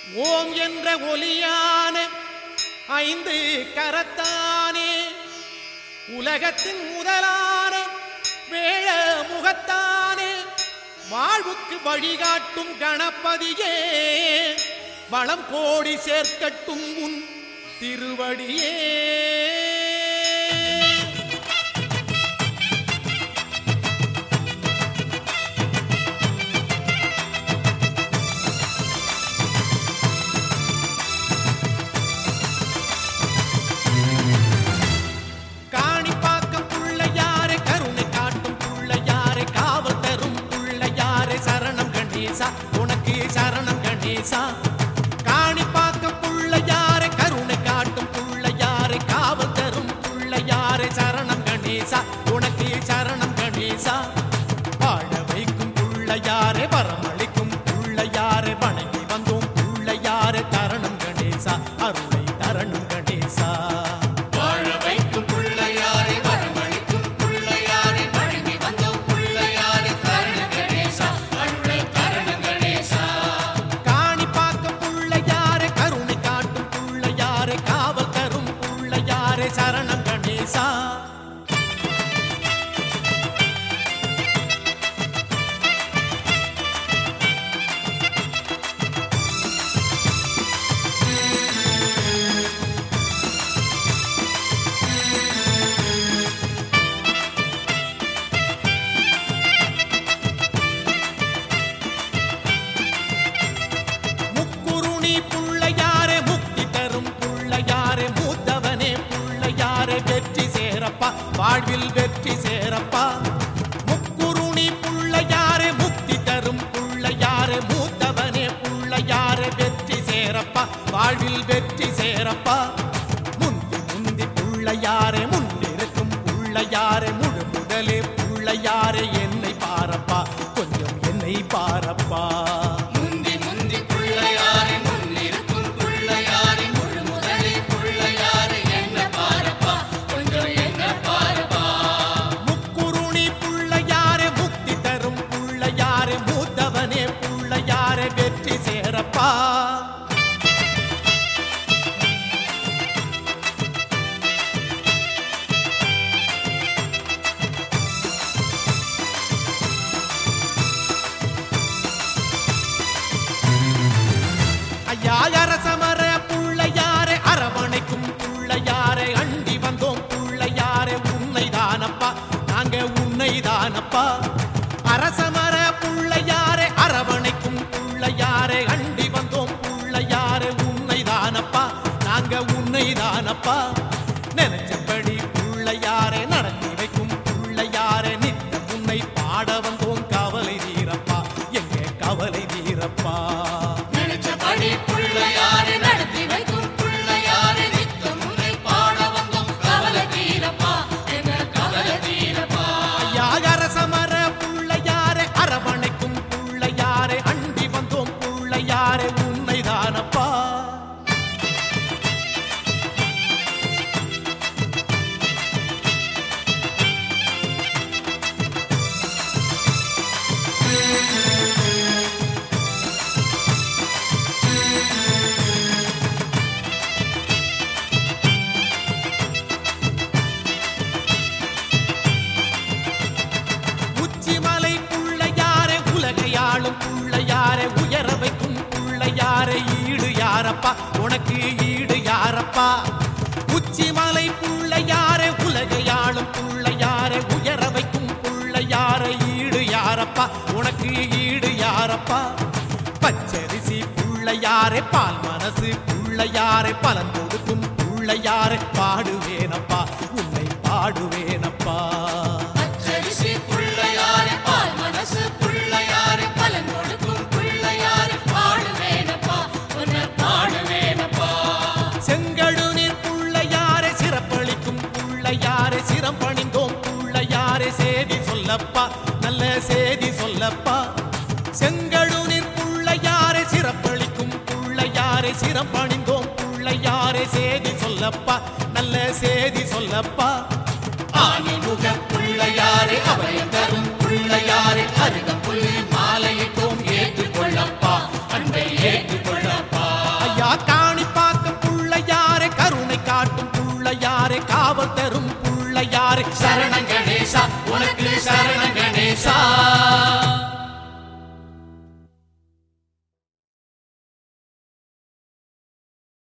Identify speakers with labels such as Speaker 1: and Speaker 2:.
Speaker 1: ஓம் என்ற ஒலியான ஐந்து கரத்தானே உலகத்தின் முதலான வேழ முகத்தானே வாழ்வுக்கு வழிகாட்டும் கணபதியே வளம் கோடி சேர்க்கட்டும் உன் திருவடியே காணிப்பாக்கம் புள்ளையாரே கருணை காட்டும் புள்ளையாரே காவல் தரும் புள்ளையாரே சரணம் கணேசா உனக்கு சரணம் கணேசா காணிப்பாக்கம் புள்ளையாரே கருணை காட்டும் புள்ளையாரே காவல் தரும் புள்ளையாரே சரணம் கணேசா உனக்கு சரணம் கணேசா வாழ வைக்கும் புள்ளையாரே வரமளிக்கும் புள்ளையாரே வணங்கி வந்தோம் புள்ளையாரே தரணம் கணேசா அருளை தரணும் கணேசா
Speaker 2: வாழ வைக்கும் புள்ளையாரை வரமளிக்கும் புள்ளையாரை வழங்கி வந்தோம் புள்ளையாரை தரண கணேசா அருளை தரண கணேசா
Speaker 1: காணிப்பாக்கம் புள்ளையாரே கருணை காட்டும் புள்ளையாரே காவல் தரும் புள்ளையாரே சரணம் கணேசா முக்குருணி புள்ளையாரே முக்தி தரும் புள்ளையாரே மூத்தவனே புள்ளையாரே வெற்றி சேரப்பா வாழ்வில் வெற்றி சேரப்பா முக்குருணி புள்ளையாரே முக்தி தரும் புள்ளையாரே மூத்தவனே புள்ளையாரே வெற்றி சேரப்பா வாழ்வில் வெற்றி சேரப்பா முந்தி முந்தி புள்ளையாரே முன்னிருக்கும் புள்ளையாரே முழு முதலே புள்ளையாரே என்னை பாரப்பா கொஞ்சம் என்னை பாரப்பா
Speaker 2: முந்தி முந்தி புள்ளையாரை முன்னிருக்கும் புள்ளையாரை முழு முதலே புள்ளையாரை என்ன பாரப்பா கொஞ்சம் என்ன பாரப்பா
Speaker 1: முக்குருணி புள்ளையாரே முக்தி தரும் புள்ளையாரே மூத்தவனே புள்ளையாரே வெற்றி சேரப்பா ஐயா அரசமர புள்ளையாரே அரவணைக்கும் புள்ளையாரே அண்டி வந்தோம் புள்ளையாரே உன்னை தானப்பா நாங்க உன்னை தானப்பா அரசமர புள்ளையாரே அரவணைக்கும் புள்ளையாரே அண்டி வந்தோம் புள்ளையாரே உன்னை தானப்பா நாங்க உன்னை தானப்பா நினைச்சபடி புள்ளையாரே நடத்தி வைக்கும் புள்ளையாரே நித்தம் உன்னை பாட வந்தோம் கவலை தீரப்பா எங்க கவலை தீரப்பா
Speaker 2: நினைச்சபடி புள்ளையாரை நடத்தி வைக்கும் புள்ளையாரை நித்தம் முனை பாட வந்தோம் கவலை தீரப்பா என்ன கவலை தீரப்பா
Speaker 1: யாகர சமர புள்ளையாரே அரவணைக்கும் புள்ளையாரே அண்டி வந்தோம் புள்ளையாரே உன்னை தானப்பா உச்சிமலை புள்ளையாரே உலகையாளும் புள்ளையாரே உயர வைக்கும் புள்ளையாரே ஈடு யாரப்பா உனக்கு ஈடு யாரப்பா உச்சிமலை புள்ளையாரே உலகையாளும் புள்ளையாரே உயர வைக்கும் புள்ளையாரே ஈடு யாரப்பா உனக்கு ஈடு யாரப்பா பச்சரிசி புள்ளையாரே பால் மனசு புள்ளையாரே பலன் கொடுக்கும் புள்ளையாரே பாடுவேனப்பா உன்னை பாடுவேனப்பா
Speaker 2: பச்சரிசி புள்ளையாரை பால் மனசு புள்ளையாரை பலன் கொடுக்கும் புள்ளையாரை பாடுவேனப்பா உன்னை பாடுவேனப்பா
Speaker 1: செங்கழுநீர் புள்ளையாரே சிறப்பளிக்கும் புள்ளையாரே சிரம் பணிந்தோம் புள்ளையாரே சேதி சொல்லப்பா நல்ல சேதி சொல்லப்பா செங்கழுநீர் புள்ளையாரே சிறப்பளிக்கும் புள்ளையாரே சிரம் பணிந்தோம் புள்ளையாரே சேதி சொல்லப்பா நல்ல சேதி சொல்லப்பா
Speaker 2: ஆணிமுக புள்ளையாரை அபயம் தரும் புள்ளையாரை அருகம் புள்ளி மாலையிட்டோம் ஏற்றுக்கொள்ளப்பா அன்பை ஏற்றுக்கொள்ளப்பா
Speaker 1: காவல் தரும் பிள்ளையாரே
Speaker 2: சரணம் கணேசா உனக்கு சரணம் கணேசா